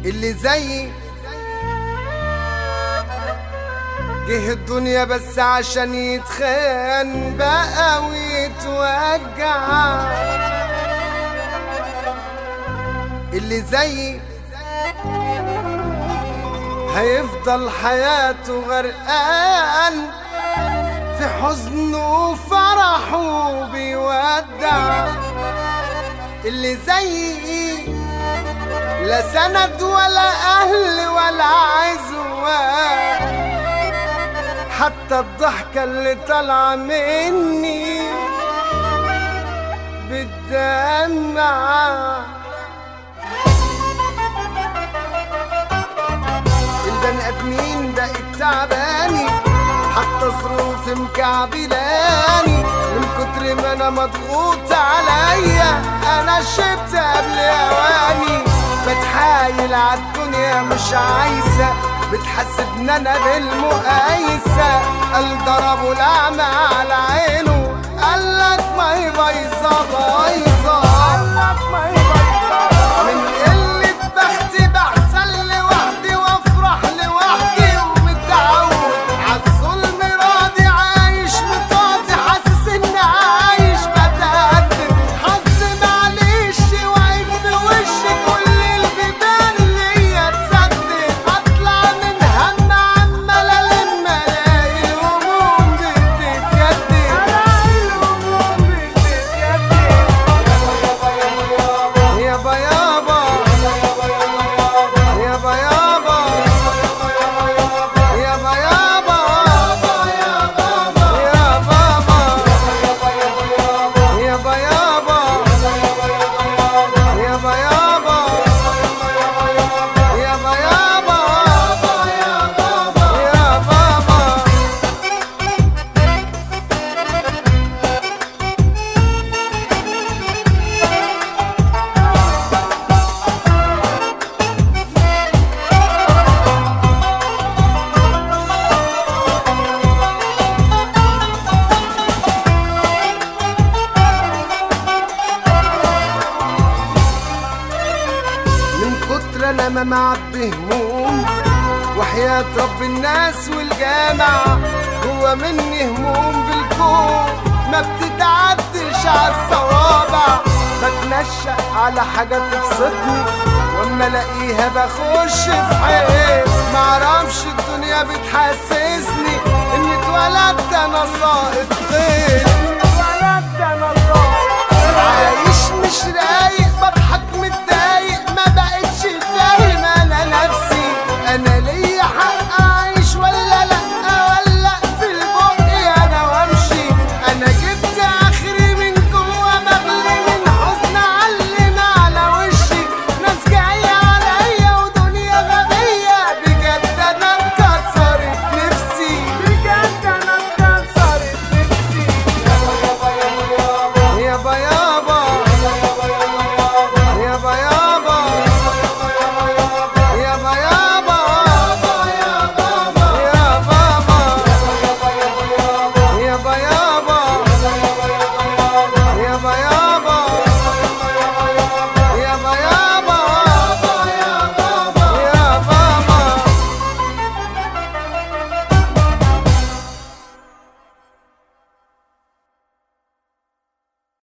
اللي زيي جه الدنيا بس عشان يتخان بقى ويتوجع اللي زيي هيفضل حياته غرقان في حزنه وفرحه بيودع اللي زيي لا سند ولا اهل ولا عزوة حتى الضحكة اللي طالعة مني بتدمع البني ادمين بقت تعباني حتى ظروفي مكعبلاني من كتر ما انا مضغوط عليا انا شبت قبل اواني بتحايل عالدنيا مش عايزة بتحسبني انا بالمقايسة قال ضربوا الاعمى على عينه قالك ما هي بايظة بايظة قالك ما هي بايظة من قلة بختي بحزن لوحدي وافرح لوحدي ومتعود عالظلم راضي عايش متعاطي حاسس اني عايش بتقدم حظ معلش واقف في وشي كل البيبان ليا تصدق اطلع من هم عمال الم الاقي الهموم بتتجدد الاقي الهموم بتتجدد يابا يابا يابا يابا يابا يابا يا بابا يابا يابا يابا يابا يابا يابا يا بابا من كتر انا ما معبي هموم وحياة رب الناس والجامع جوا مني هموم بالكون ما بتتعدش عالصوابع بتنشأ على حاجة تبسطني واما الاقيها بخش في حيط معرفش الدنيا بتحسسني اني اتولدت انا ساقط غير